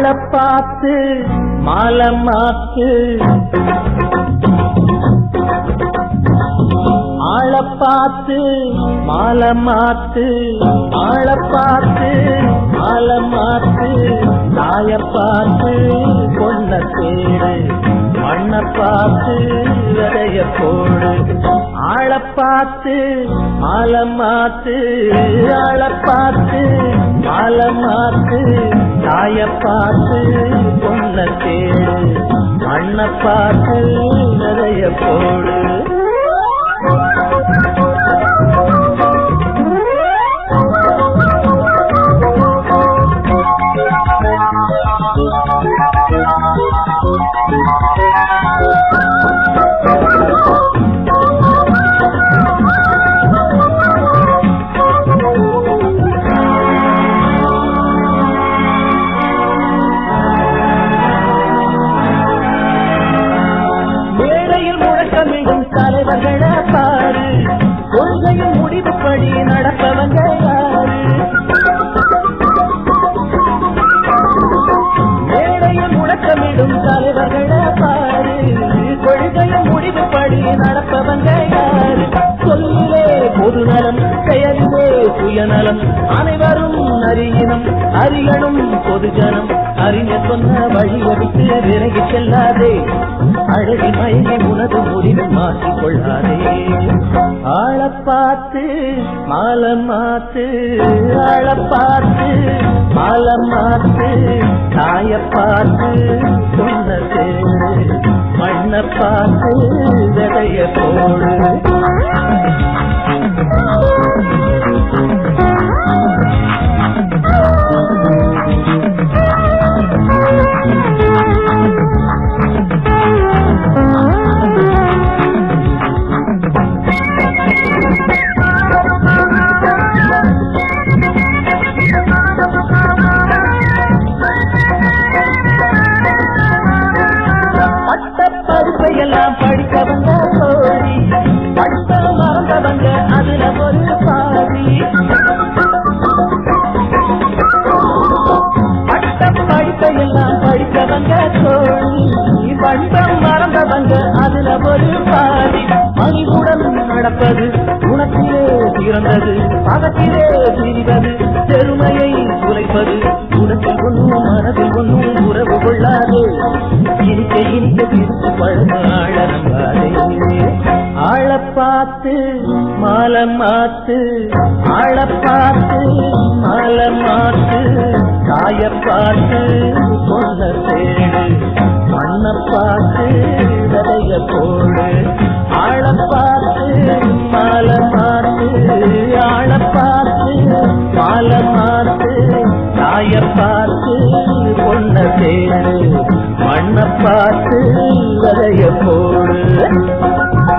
ஆள பார்த்து மாலை மாத்து ஆள பார்த்து மாலை மாத்து ஆள பார்த்து மாலை மாத்து தாய பார்த்து பொண்ண தேடு மண்ண பார்த்து விதைய போடு ஆள பார்த்து மாலை மாத்து ஆள பார்த்து மாலை மாத்து தாய பார்த்து பொண்ண தேடு மண்ண பார்த்து விதைய போடு மேடையில் முழக்கமிடும் தலைவர்கள பாரு கொள்கையின் முடிவுப்படி நடப்பவங்க யாரு மேடையில் முழக்கமிடும் தலைவர்கள பாரு கொள்கையின் முடிவுப்படி நடப்பவங்க யாரு சொல்லிலே பொதுநலம் செயலிலே சுயநலம் அனைவரும் அறியினம் அறியணும் பொதுஜனம் அறிஞர் சொன்ன வழியை விட்டு விலகி செல்லாதே அழகி மயங்கி உனது முடிவை மாற்றிக் கொள்ளாதே ஆள பார்த்து மாலை மாத்து ஆள பார்த்து மாலை மாத்து தாய பார்த்து சொன்ன சேரு மண்ண பார்த்து விதைய போடு பட்ட படிப்பையெல்லாம் படித்தவங்க சோழி படித்த மறந்தவங்க அதுல ஒரு பாதி பட்ட படிப்பையெல்லாம் படித்தவங்க சோழி படித்தம் மறந்தவங்க அதுல ஒரு பாதி மணிவுடன் நடப்பது குணத்திலே சிறந்தது பதத்திலே சிறிதது பெருமையை குலைப்பது குணத்தில் ஒன்றும் மனதில் ஒன்றும் உறவு கொள்ளாது இனிக்க இனிக்க பிரித்து பழக ஆழ நம்பாதே ஆழ பார்த்து மாலை மாத்து ஆழ பார்த்து மாலை மாத்து காய பார்த்து கொண்ட தேடு மண்ண பார்த்து விதைய போடு ஆழ பார்த்து மாலை மாத்து ஆழ பார்த்து மாலை மாத்து காய பார்த்து கொண்ட தேடு மண்ண பார்த்து விதைய போடு